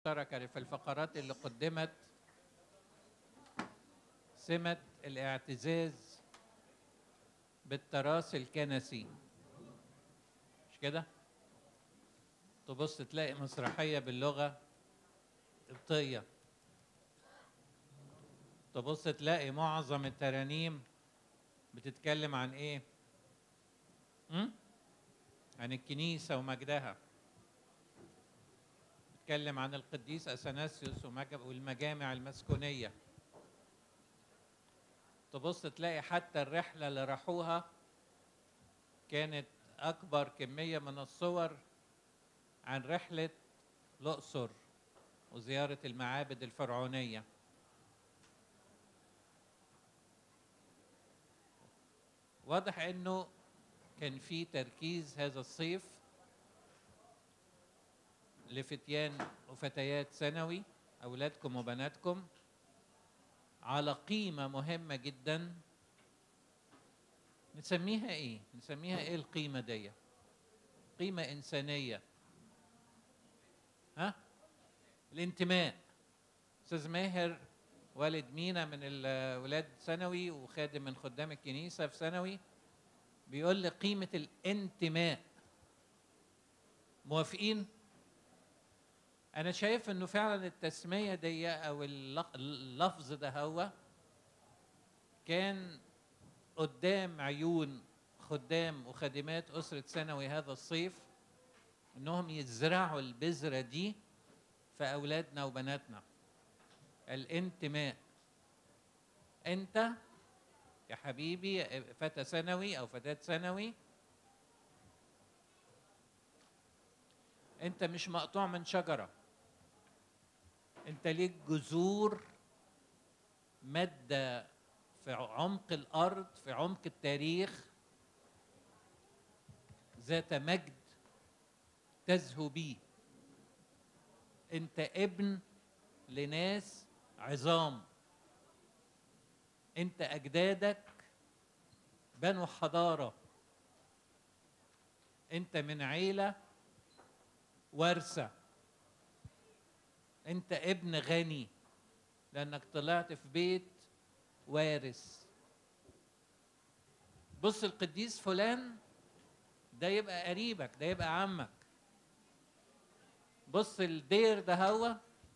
المشتركة في الفقرات اللي قدمت سمة الاعتزاز بالتراث الكنسي مش كده؟ تبص تلاقي مسرحية باللغة قبطية تبص تلاقي معظم الترانيم بتتكلم عن ايه؟ م? عن الكنيسة ومجدها بتتكلم عن القديس أثناسيوس ومج- والمجامع المسكونية تبص تلاقي حتى الرحلة اللي راحوها كانت أكبر كمية من الصور عن رحلة الأقصر وزيارة المعابد الفرعونية واضح انه كان في تركيز هذا الصيف لفتيان وفتيات ثانوي اولادكم وبناتكم على قيمه مهمه جدا نسميها ايه نسميها ايه القيمه دي قيمه انسانيه ها الانتماء استاذ ماهر والد مينا من الاولاد ثانوي وخادم من خدام الكنيسه في ثانوي بيقول لي قيمه الانتماء موافقين انا شايف انه فعلا التسميه دي او اللق- اللفظ ده هو كان قدام عيون خدام وخادمات اسره ثانوي هذا الصيف انهم يزرعوا البذره دي في اولادنا وبناتنا الانتماء انت يا حبيبي فتى ثانوي او فتاة ثانوي انت مش مقطوع من شجرة انت ليك جذور مادة في عمق الارض في عمق التاريخ ذات مجد تزهو بيه انت ابن لناس عظام انت اجدادك بنوا حضاره انت من عيله وارثه انت ابن غني لانك طلعت في بيت وارث بص القديس فلان ده يبقى قريبك ده يبقى عمك بص الدير ده هو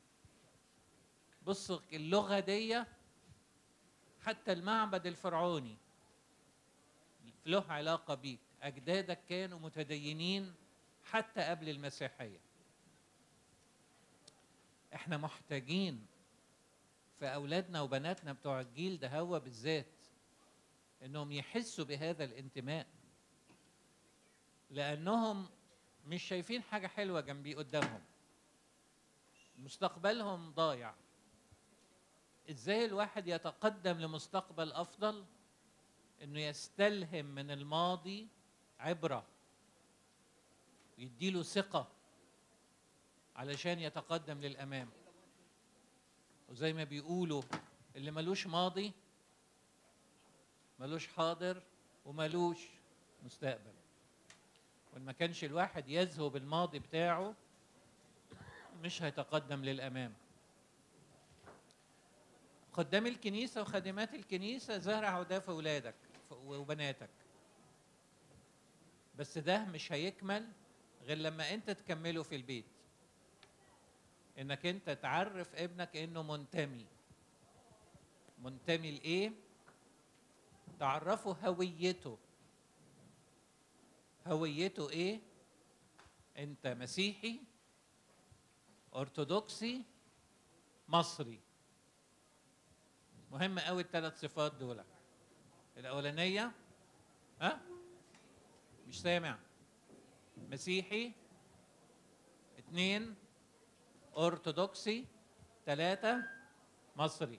بص اللغة دي حتى المعبد الفرعوني له علاقة بيك أجدادك كانوا متدينين حتى قبل المسيحية احنا محتاجين في أولادنا وبناتنا بتوع الجيل ده هو بالذات انهم يحسوا بهذا الانتماء لانهم مش شايفين حاجة حلوة جنبي قدامهم مستقبلهم ضايع ازاي الواحد يتقدم لمستقبل افضل انه يستلهم من الماضي عبره ويديله ثقه علشان يتقدم للامام وزي ما بيقولوا اللي ملوش ماضي ملوش حاضر وملوش مستقبل وان ما كانش الواحد يزهو بالماضي بتاعه مش هيتقدم للامام خدام الكنيسه وخادمات الكنيسه زرعوا ده في اولادك وبناتك بس ده مش هيكمل غير لما انت تكمله في البيت انك انت تعرف ابنك انه منتمي منتمي لايه تعرفه هويته هويته ايه انت مسيحي ارثوذكسي مصري مهم قوي الثلاث صفات دول الاولانيه ها مش سامع مسيحي اثنين ارثوذكسي ثلاثه مصري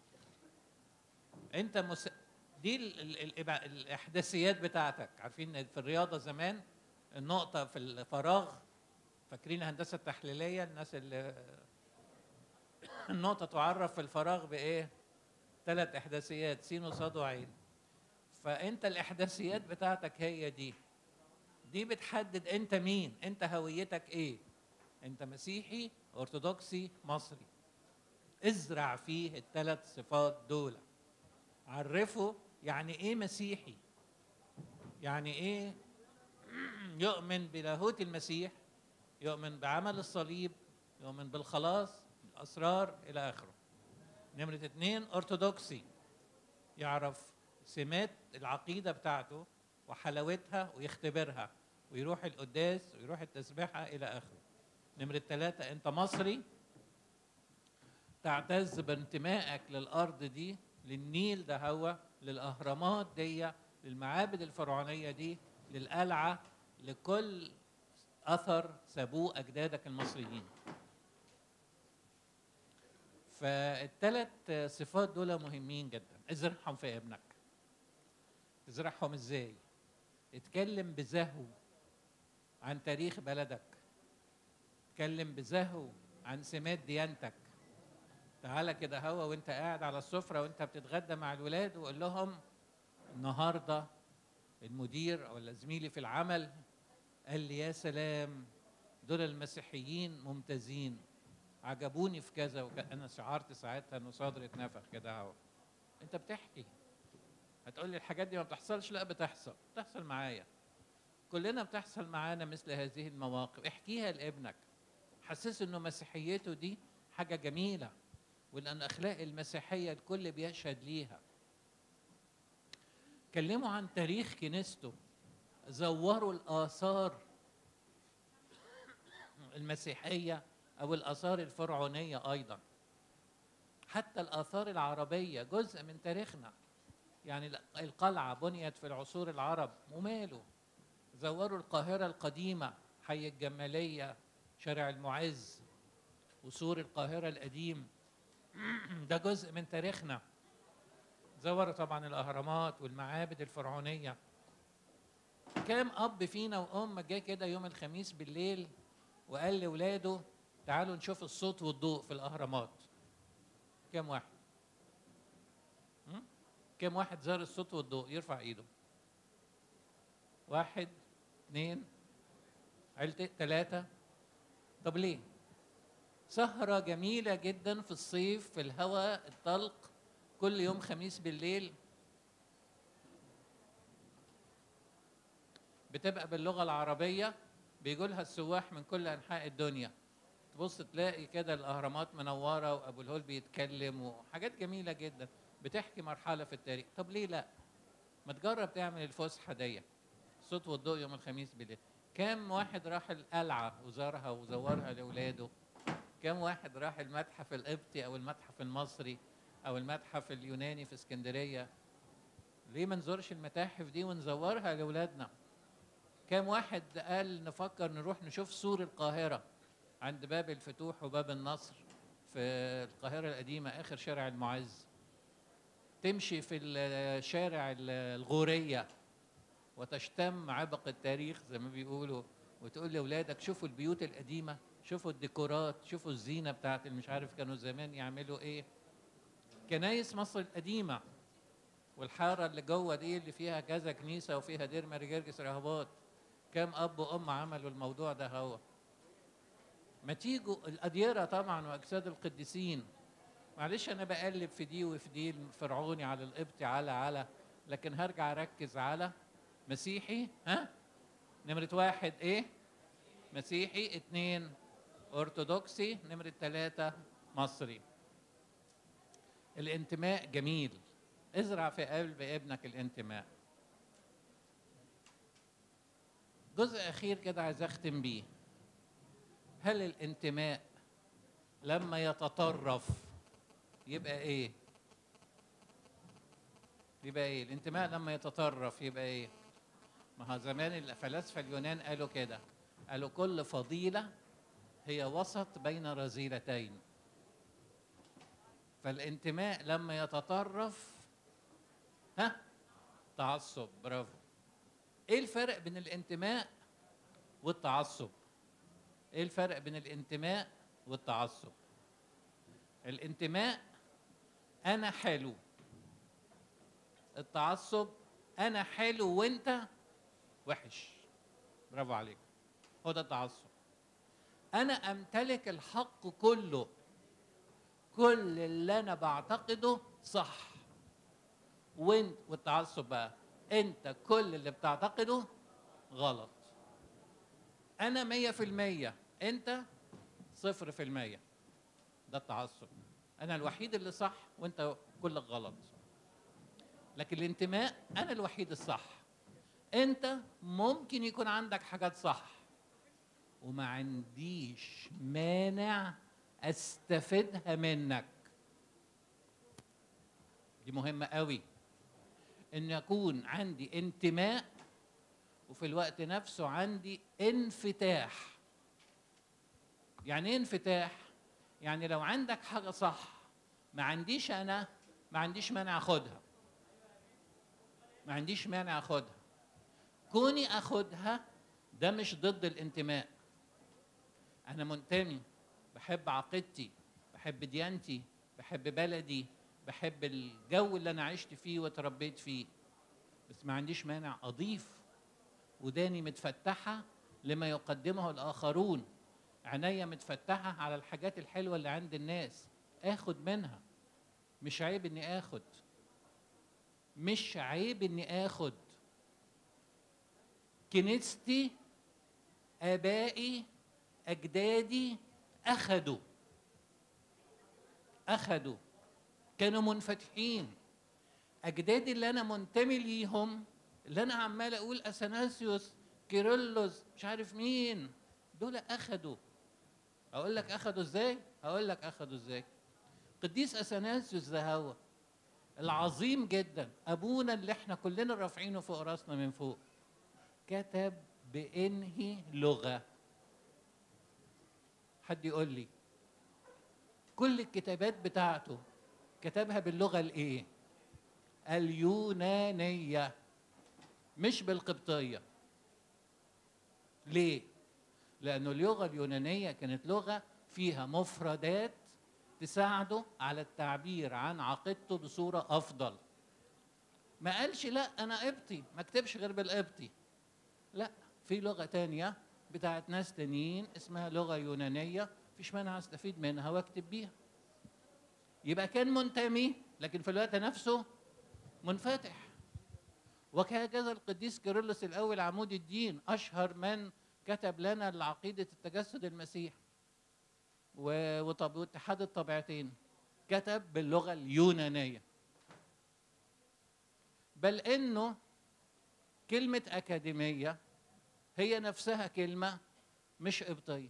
انت مس... دي ال... ال... ال... الاحداثيات بتاعتك عارفين في الرياضه زمان النقطه في الفراغ فاكرين الهندسه التحليليه الناس اللي النقطه تعرف في الفراغ بايه ثلاث احداثيات سين وصاد وعين فانت الاحداثيات بتاعتك هي دي دي بتحدد انت مين انت هويتك ايه انت مسيحي ارثوذكسي مصري ازرع فيه الثلاث صفات دول عرفه يعني ايه مسيحي يعني ايه يؤمن بلاهوت المسيح يؤمن بعمل الصليب يؤمن بالخلاص الاسرار الى اخره نمرة اتنين ارثوذكسي يعرف سمات العقيدة بتاعته وحلاوتها ويختبرها ويروح القداس ويروح التسبيحة إلى آخره نمرة ثلاثة أنت مصري تعتز بانتمائك للأرض دي للنيل ده هو للأهرامات دي للمعابد الفرعونية دي للقلعة لكل أثر سابوه أجدادك المصريين فالثلاث صفات دول مهمين جدا ازرعهم في ابنك تزرعهم ازاي اتكلم بزهو عن تاريخ بلدك اتكلم بزهو عن سمات ديانتك تعالى كده هو وانت قاعد على السفره وانت بتتغدى مع الولاد وقول لهم النهارده المدير او زميلي في العمل قال لي يا سلام دول المسيحيين ممتازين عجبوني في كذا وكذا انا شعرت ساعتها انه صدري اتنفخ كده اهو انت بتحكي هتقول لي الحاجات دي ما بتحصلش لا بتحصل بتحصل معايا كلنا بتحصل معانا مثل هذه المواقف احكيها لابنك حسسه انه مسيحيته دي حاجه جميله وان اخلاق المسيحيه الكل بيشهد ليها كلموا عن تاريخ كنيسته زوروا الاثار المسيحيه او الاثار الفرعونيه ايضا حتى الاثار العربيه جزء من تاريخنا يعني القلعه بنيت في العصور العرب وماله زوروا القاهره القديمه حي الجماليه شارع المعز وسور القاهره القديم ده جزء من تاريخنا زوروا طبعا الاهرامات والمعابد الفرعونيه كام اب فينا وام جه كده يوم الخميس بالليل وقال لاولاده تعالوا نشوف الصوت والضوء في الاهرامات كام واحد كام واحد زار الصوت والضوء يرفع ايده واحد اثنين عيلتي ثلاثة طب ليه سهرة جميلة جدا في الصيف في الهواء الطلق كل يوم خميس بالليل بتبقى باللغة العربية بيجوا لها السواح من كل أنحاء الدنيا تبص تلاقي كده الأهرامات منورة وأبو الهول بيتكلم وحاجات جميلة جدا بتحكي مرحلة في التاريخ طب ليه لا ما تجرب تعمل الفسحة دي الصوت والضوء يوم الخميس بالليل كم واحد راح القلعة وزارها وزورها لأولاده كم واحد راح المتحف القبطي أو المتحف المصري أو المتحف اليوناني في اسكندرية ليه ما نزورش المتاحف دي ونزورها لأولادنا كم واحد قال نفكر نروح نشوف سور القاهرة عند باب الفتوح وباب النصر في القاهرة القديمة آخر شارع المعز تمشي في الشارع الغورية وتشتم عبق التاريخ زي ما بيقولوا وتقول لاولادك شوفوا البيوت القديمه شوفوا الديكورات شوفوا الزينه بتاعت مش عارف كانوا زمان يعملوا ايه كنايس مصر القديمه والحاره اللي جوه دي اللي فيها كذا كنيسه وفيها دير ماري جرجس رهبات كام اب وام عملوا الموضوع ده هو ما تيجوا الاديره طبعا واجساد القديسين معلش انا بقلب في دي وفي دي الفرعوني على القبطي على على لكن هرجع اركز على مسيحي ها نمرة واحد ايه مسيحي اتنين ارثوذكسي نمرة ثلاثة مصري الانتماء جميل ازرع في قلب ابنك الانتماء جزء اخير كده عايز اختم بيه هل الانتماء لما يتطرف يبقى ايه يبقى ايه الانتماء لما يتطرف يبقى ايه ما هو زمان الفلاسفه اليونان قالوا كده قالوا كل فضيله هي وسط بين رذيلتين فالانتماء لما يتطرف ها تعصب برافو ايه الفرق بين الانتماء والتعصب ايه الفرق بين الانتماء والتعصب الانتماء انا حلو التعصب انا حلو وانت وحش برافو عليك هو ده التعصب انا امتلك الحق كله كل اللي انا بعتقده صح وانت والتعصب بقى انت كل اللي بتعتقده غلط انا مية في المية انت صفر في المية ده التعصب انا الوحيد اللي صح وانت كلك غلط لكن الانتماء انا الوحيد الصح انت ممكن يكون عندك حاجات صح وما عنديش مانع استفدها منك دي مهمة قوي ان يكون عندي انتماء وفي الوقت نفسه عندي انفتاح يعني ايه انفتاح يعني لو عندك حاجة صح ما عنديش انا ما عنديش مانع اخدها ما عنديش مانع اخدها كوني اخدها ده مش ضد الانتماء انا منتمي بحب عقيدتي بحب ديانتي بحب بلدي بحب الجو اللي انا عشت فيه وتربيت فيه بس ما عنديش مانع اضيف وداني متفتحه لما يقدمه الاخرون عينيا متفتحه على الحاجات الحلوه اللي عند الناس اخد منها مش عيب اني اخد مش عيب اني اخد كنيستي ابائي اجدادي اخدوا اخدوا كانوا منفتحين اجدادي اللي انا منتمي ليهم اللي انا عمال اقول اثناسيوس كيرلس مش عارف مين دول اخدوا اقول لك اخدوا ازاي هقول لك اخدوا ازاي قديس اثناسيوس ده هو العظيم جدا ابونا اللي احنا كلنا رافعينه فوق راسنا من فوق كتب بانهي لغه حد يقول لي كل الكتابات بتاعته كتبها باللغه الايه اليونانيه مش بالقبطيه ليه لانه اللغه اليونانيه كانت لغه فيها مفردات تساعده على التعبير عن عقيدته بصوره افضل ما قالش لا انا قبطي ما اكتبش غير بالقبطي لا في لغه تانية بتاعت ناس تانيين اسمها لغه يونانيه مفيش مانع استفيد منها واكتب بيها يبقى كان منتمي لكن في الوقت نفسه منفتح وهكذا القديس كيرلس الاول عمود الدين اشهر من كتب لنا العقيده التجسد المسيح واتحاد الطبيعتين كتب باللغه اليونانيه بل انه كلمه اكاديميه هي نفسها كلمه مش قبطيه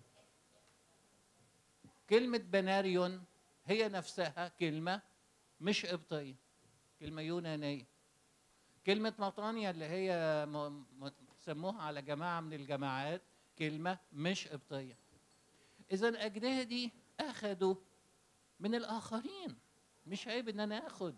كلمه بناريون هي نفسها كلمه مش قبطيه كلمه يونانيه كلمه مطانيا اللي هي سموها على جماعه من الجماعات كلمه مش قبطيه اذا اجدادي اخذوا من الاخرين مش عيب ان انا اخد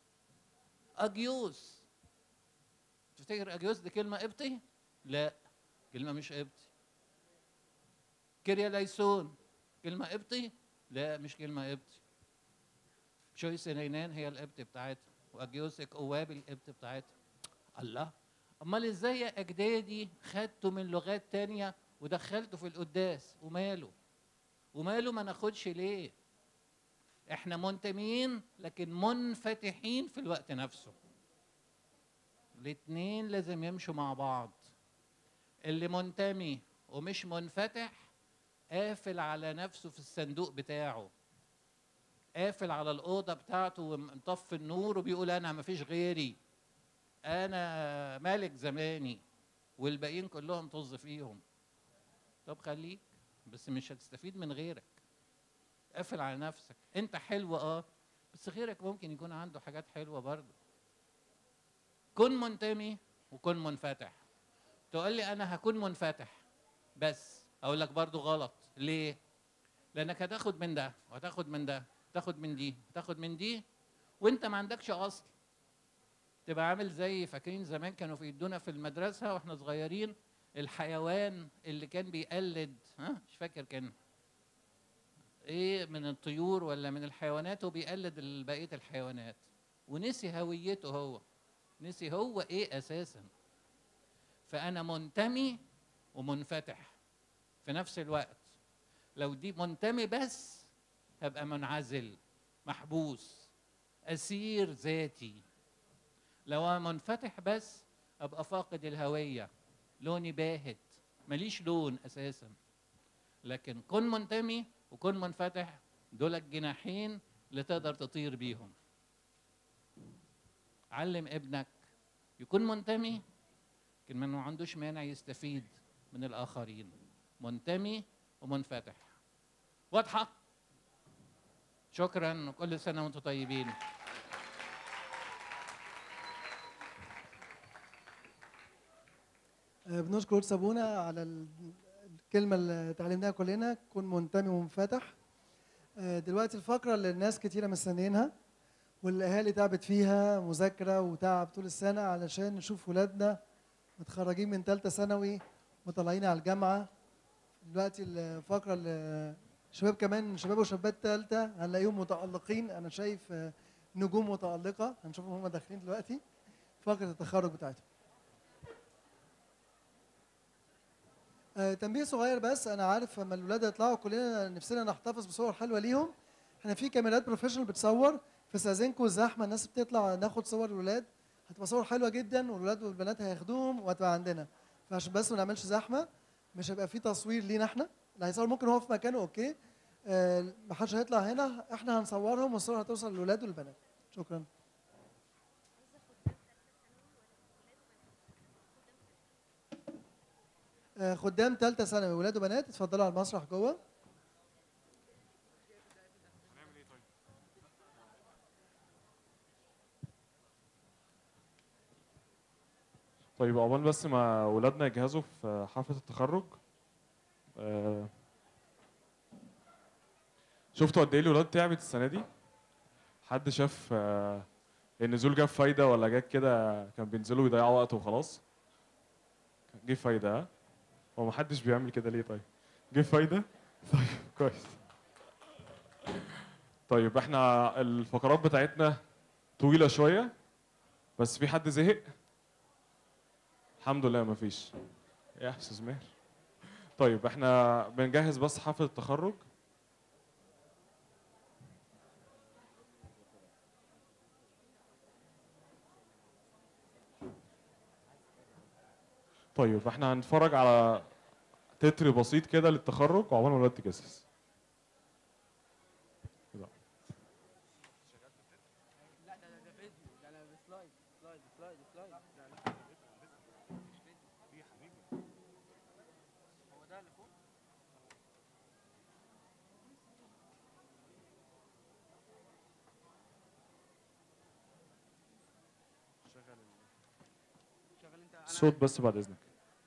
اجيوس تفتكر اجيوس دي كلمه قبطي لا كلمه مش قبطي كيريا ليسون كلمه قبطي لا مش كلمه قبطي شويس نينان هي القبط بتاعتها واجيوسك اواب القبط بتاعتها الله امال ازاي يا اجدادي خدته من لغات تانية ودخلته في القداس وماله وماله ما ناخدش ليه احنا منتمين لكن منفتحين في الوقت نفسه الاتنين لازم يمشوا مع بعض اللي منتمي ومش منفتح قافل على نفسه في الصندوق بتاعه قافل على الأوضة بتاعته ومطفي النور وبيقول أنا ما فيش غيري أنا ملك زماني والباقيين كلهم طز فيهم طب خليك بس مش هتستفيد من غيرك قافل على نفسك انت حلو اه بس غيرك ممكن يكون عنده حاجات حلوه برضه كن منتمي وكن منفتح تقول لي انا هكون منفتح بس اقول لك برضه غلط ليه لانك هتاخد من ده وهتاخد من ده تاخد من دي تاخد من دي وانت ما عندكش اصل تبقى عامل زي فاكرين زمان كانوا في يدونا في المدرسه واحنا صغيرين الحيوان اللي كان بيقلد ها مش فاكر كان ايه من الطيور ولا من الحيوانات وبيقلد بقيه الحيوانات ونسي هويته هو نسي هو ايه اساسا فانا منتمي ومنفتح في نفس الوقت لو دي منتمي بس هبقى منعزل محبوس اسير ذاتي لو أنا منفتح بس ابقى فاقد الهويه لوني باهت ماليش لون اساسا لكن كن منتمي وكن منفتح دول الجناحين اللي تقدر تطير بيهم علم ابنك يكون منتمي لكن ما عندوش مانع يستفيد من الاخرين منتمي ومنفتح واضحه شكرا وكل سنه وانتم طيبين آه، بنشكر سابونا على ال- الكلمة اللي اتعلمناها كلنا كن منتمي ومنفتح آه، دلوقتي الفقرة اللي الناس كتيرة مستنيينها والأهالي تعبت فيها مذاكرة وتعب طول السنة علشان نشوف ولادنا متخرجين من ثالثة ثانوي وطالعين على الجامعة دلوقتي الفقرة اللي شباب كمان شباب وشابات ثالثة هنلاقيهم متألقين أنا شايف آه، نجوم متألقة هنشوفهم هم داخلين دلوقتي فقرة التخرج بتاعتهم آه، تنبيه صغير بس انا عارف لما الولاد يطلعوا كلنا نفسنا نحتفظ بصور حلوه ليهم احنا في كاميرات بروفيشنال بتصور فاستاذنكم الزحمه الناس بتطلع ناخد صور الولاد هتبقى صور حلوه جدا والولاد والبنات هياخدوهم وهتبقى عندنا فعشان بس ما نعملش زحمه مش هيبقى في تصوير لينا احنا اللي هيصور ممكن هو في مكانه اوكي آه، ما حدش هيطلع هنا احنا هنصورهم والصور هتوصل للولاد والبنات شكرا آه، خدام ثالثه ثانوي ولاد وبنات اتفضلوا على المسرح جوه طيب عقبال بس ما ولادنا يجهزوا في حفلة التخرج آه، شفتوا قد ايه الولاد تعبت السنة دي؟ حد شاف آه، النزول جاب فايدة ولا جاب كده كان بينزلوا يضيعوا وقت وخلاص؟ جه فايدة ها؟ هو محدش بيعمل كده ليه طيب؟ جه فايدة؟ طيب كويس طيب احنا الفقرات بتاعتنا طويلة شوية بس في حد زهق؟ الحمد لله مفيش يا استاذ ماهر طيب احنا بنجهز بس حفله التخرج طيب احنا هنتفرج على تتر بسيط كده للتخرج وعقبال ما الولاد تجهز كده. الصوت بس بعد اذنك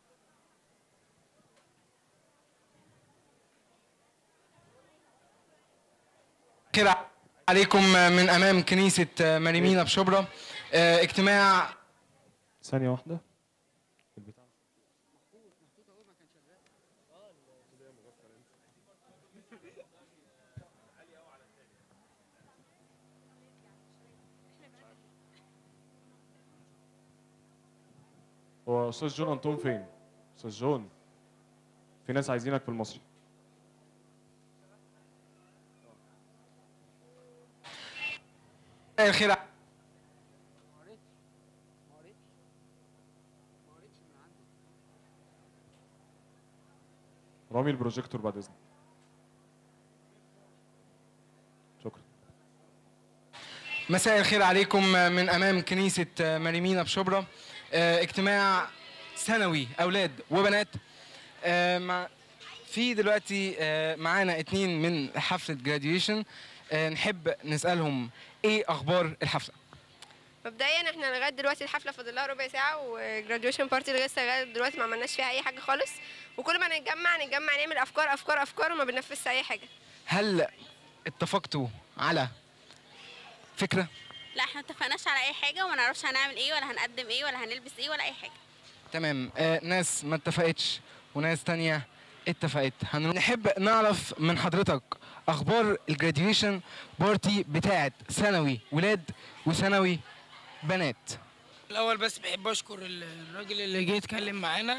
خير عليكم من امام كنيسه مريمينا بشبرا آه، اجتماع ثانيه واحده البتاع هو استاذ جون انطون فين؟ استاذ جون في ناس عايزينك في المسرح الخير رامي البروجيكتور بعد اذنك شكرا مساء الخير عليكم من امام كنيسه مريمينا بشبرا آه، اجتماع سنوي اولاد وبنات آه، مع في دلوقتي آه، معانا اتنين من حفله جراديويشن نحب نسالهم ايه اخبار الحفله مبدئيا احنا لغايه دلوقتي الحفله فاضل لها ربع ساعه وجراديويشن بارتي لسه لغايه دلوقتي ما عملناش فيها اي حاجه خالص وكل ما نتجمع نتجمع نعمل افكار افكار افكار وما بننفذش اي حاجه هل اتفقتوا على فكره لا احنا متفقناش على اي حاجه وما نعرفش هنعمل ايه ولا هنقدم ايه ولا هنلبس ايه ولا اي حاجه تمام آه ناس ما اتفقتش وناس تانية اتفقت هن- نحب نعرف من حضرتك اخبار الجراديويشن بارتي بتاعت ثانوي ولاد وثانوي بنات الاول بس بحب اشكر ال- الراجل اللي جه يتكلم معانا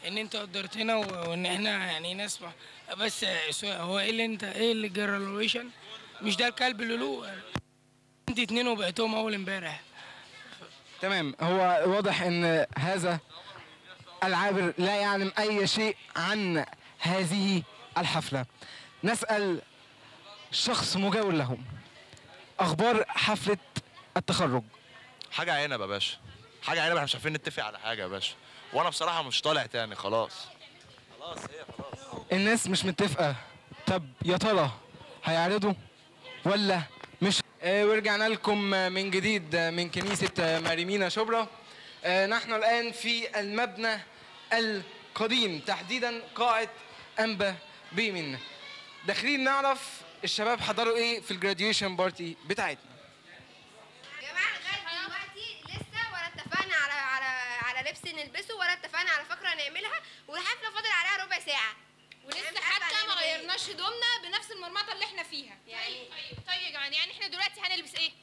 ان انت قدرتنا و- وان احنا يعني ناس مع- بس سؤال، هو ايه اللي انت ايه اللي جرالويشن مش ده الكلب اللي له انت اتنين وبقيتهم اول امبارح تمام هو واضح ان هذا العابر لا يعلم اي شيء عن هذه الحفله نسال شخص مجاور لهم اخبار حفله التخرج حاجه عنب يا باشا حاجه عنب احنا مش عارفين نتفق على حاجه يا باشا وانا بصراحه مش طالع تاني خلاص خلاص هي خلاص الناس مش متفقه طب يا ترى هيعرضوا ولا مش آه ورجعنا لكم آه، من جديد آه، من كنيسه آه، ماريمينا شبرا آه نحن الان في المبنى القديم تحديدا قاعه انبا بيمن داخلين نعرف الشباب حضروا ايه في الجراديويشن بارتي بتاعتنا يا جماعه لغايه دلوقتي لسه ولا اتفقنا على على على لبس نلبسه ولا اتفقنا على فقره نعملها والحفله فاضل عليها ربع ساعه ولسه حتى ما غيرناش هدومنا بنفس المرمطه اللي احنا فيها يعني- طيب طيب يا جماعه يعني احنا دلوقتي هنلبس ايه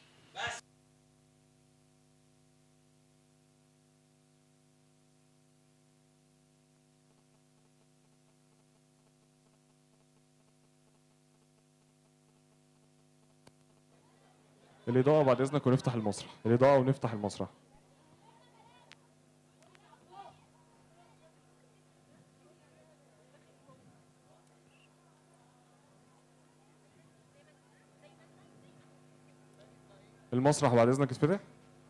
الإضاءة بعد إذنك ونفتح المسرح الإضاءة ونفتح المسرح المسرح بعد إذنك يتفتح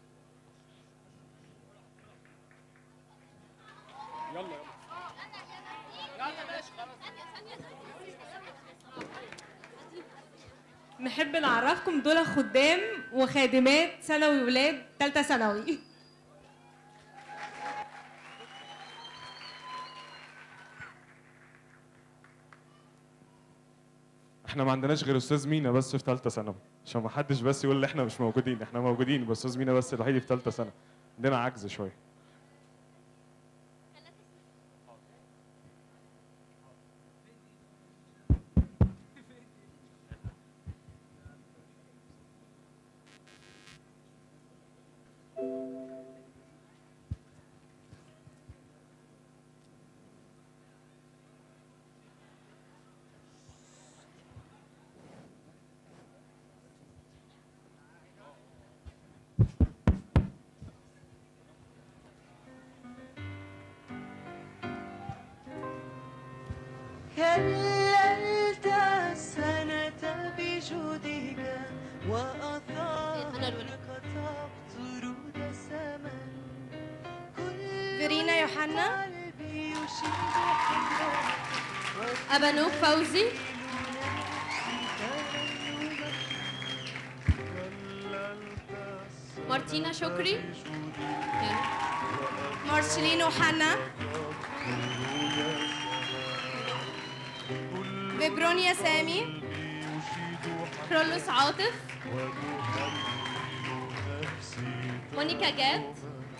نحب نعرفكم دول خدام وخادمات ثانوي ولاد ثالثه ثانوي احنا ما عندناش غير استاذ مينا بس في ثالثه ثانوي عشان ما حدش بس يقول ان احنا مش موجودين احنا موجودين بس استاذ مينا بس الوحيد في ثالثه ثانوي عندنا عجز شويه كللت السنة بجودك وأثارك تقطر الزمن فيرينا يوحنا قلبي يشيد حبك ابانوك فوزي مارتينا شكري مارشلين وحنا ببرونيا سامي كرولوس عاطف مونيكا جاد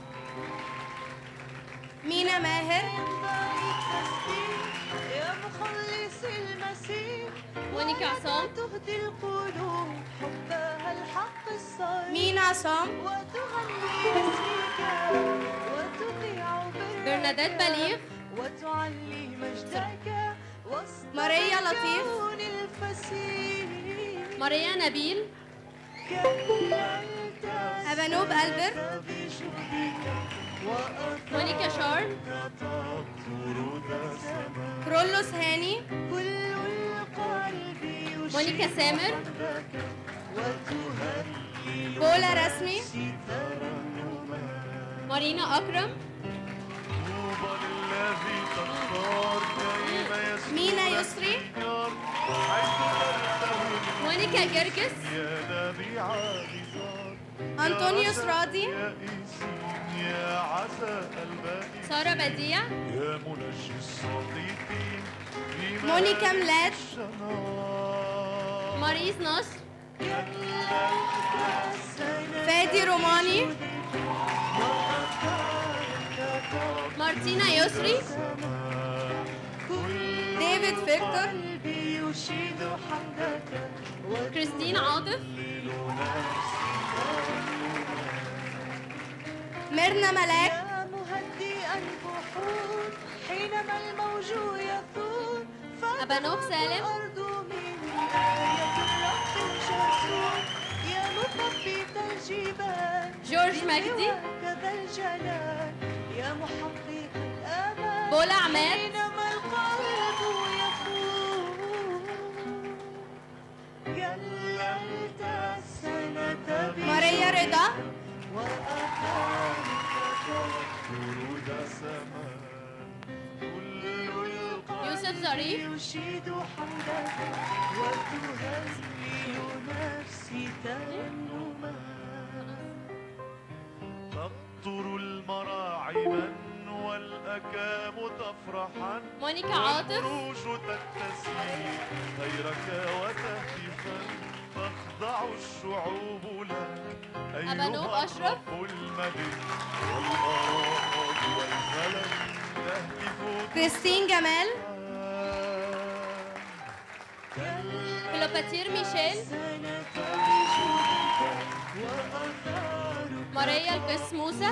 مينا ماهر يا مخلص المسيح مونيكا عصام تهدي القلوب حبها الحق الصريح مينا عصام وتغني اسمك وتطيع برك برنادات بليغ وتعلي مجدك وسط ماريا لطيف الكون الفسيح ماريا نبيل كللت أبانوب ألبر بجودك مونيكا شارل كرولوس هاني كل القلب يشيد مونيكا سامر وتهلل بولا رسمي ترنما مارينا أكرم طوبى للذي تختار كيما يسير مينا يسري حيث ترتوي مونيكا جرجس يا نبيع نزار أنطونيوس راضي يائسين يا عزاء البائسين سارة بديع يا منجي الصديقين في مونيكا ميلاد الشنار ماريس نصر السنة فادي روماني مارتينا يسري ديفيد فيكتور قلبي يشيد حمدك كريستين عاطف ميرنا ملاك يا مهدئ البحور حينما الموج يثور أبانوف سالم. الأرض من آية الرب الجسور يا مثبت الجبال جورج مجدي. كذا الجلال يا محقق الآمال بولا عماد. حينما القلب يفور كللت السنة ماريا رضا. ورود السماء كل القلب يوسف ظريف. يشيد حمدك وتهلل نفسي ترنما تقطر المراعي والأكام تفرحا مونيكا عاطف. والروج تتسمي غيرك وتهتفا تخضع الشعوب لك أبانوب أيها أشرف. الرب الملك والأراض والفلك تهتف كريستين جمال كليوباتير ميشيل ماريا القس موسى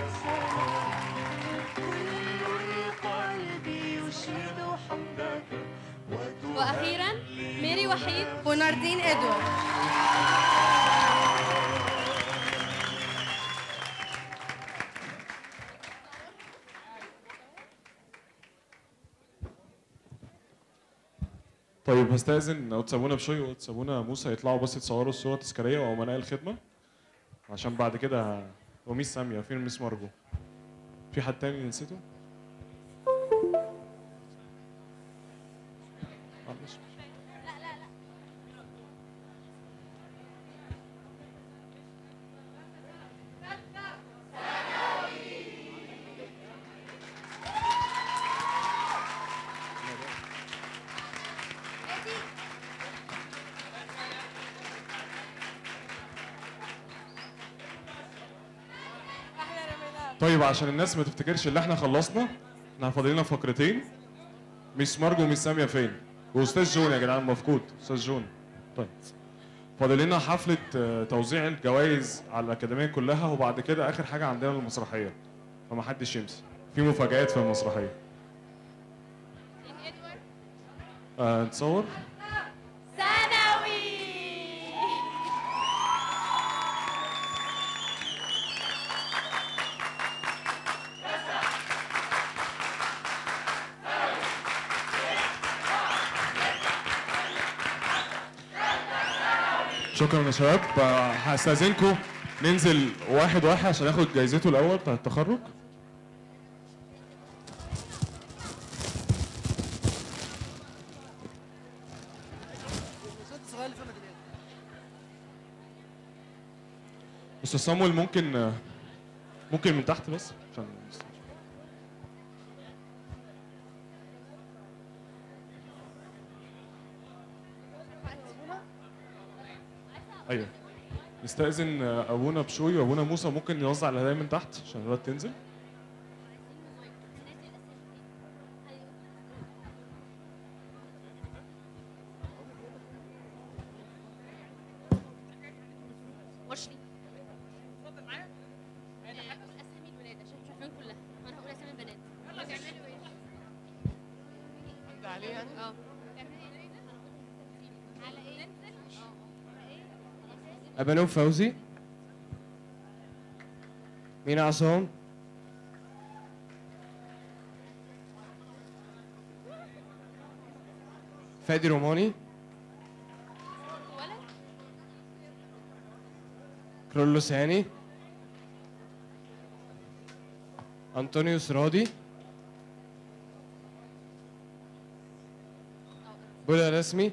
القلب يشيد حمدك واخيرا ميري وحيد وناردين ادوارد طيب هستأذن وتسابونا بشوي وتسابونا موسى يطلعوا بس يتصوروا الصورة التذكارية وأمناء الخدمة عشان بعد كده وميس سامية فين ميس مارجو في حد تاني نسيته؟ معلش. طيب عشان الناس ما تفتكرش اللي احنا خلصنا احنا فاضل لنا فقرتين ميس مارجو وميس سامية فين؟ واستاذ جون يا جدعان مفقود استاذ جون طيب فاضل لنا حفلة آه، توزيع الجوائز على الأكاديمية كلها وبعد كده آخر حاجة عندنا المسرحية فما حدش يمشي في مفاجآت في المسرحية آه نتصور ثانوي شكرا يا شباب آه، هستأذنكم ننزل واحد واحد عشان ياخد جايزته الأول بتاع التخرج أستاذ صامويل ممكن آه، ممكن من تحت بس عشان ايوه نستأذن آه، ابونا بشوي وابونا موسى ممكن يوزع الهدايا من تحت عشان الوقت تنزل مشري اتفضل معايا اسامي الولاد عشان مش عارفين كلها انا هقول اسامي البنات يلا تعملوا ايه عدى عليه يعني؟ اه على ايه أبانوب فوزي مينا عصام فادي روماني كرولوس هاني أنطونيوس رادي بولا رسمي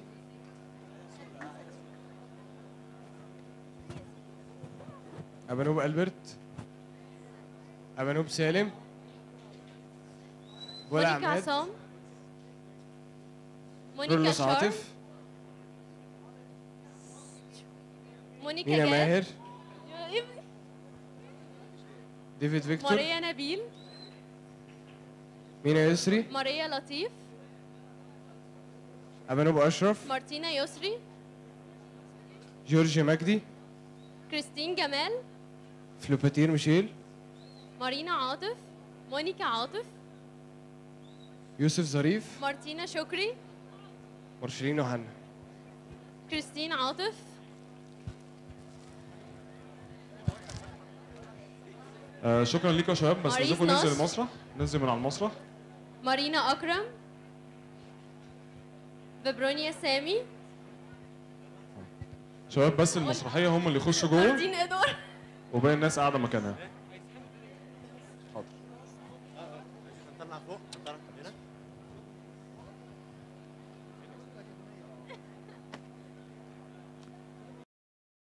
أبانوب ألبرت أبانوب سالم بولا مونيكا عماد عصام مونيكا رولوس شار عاطف مونيكا مينا جاد ماهر يا ابني. ديفيد فيكتور ماريا نبيل مينا يسري ماريا لطيف أبانوب أشرف مارتينا يسري جورج مجدي كريستين جمال فلوباتير ميشيل مارينا عاطف مونيكا عاطف يوسف ظريف مارتينا شكري مارشلين وحنا كريستين عاطف آه شكرا ليكم يا شباب بس ماريس نزلكم ننزل نصر. المسرح ننزل من على المسرح مارينا أكرم فبرونيا سامي شباب بس المسرحيه هم اللي يخشوا جوه ماردين إدوار وباقي الناس قاعده مكانها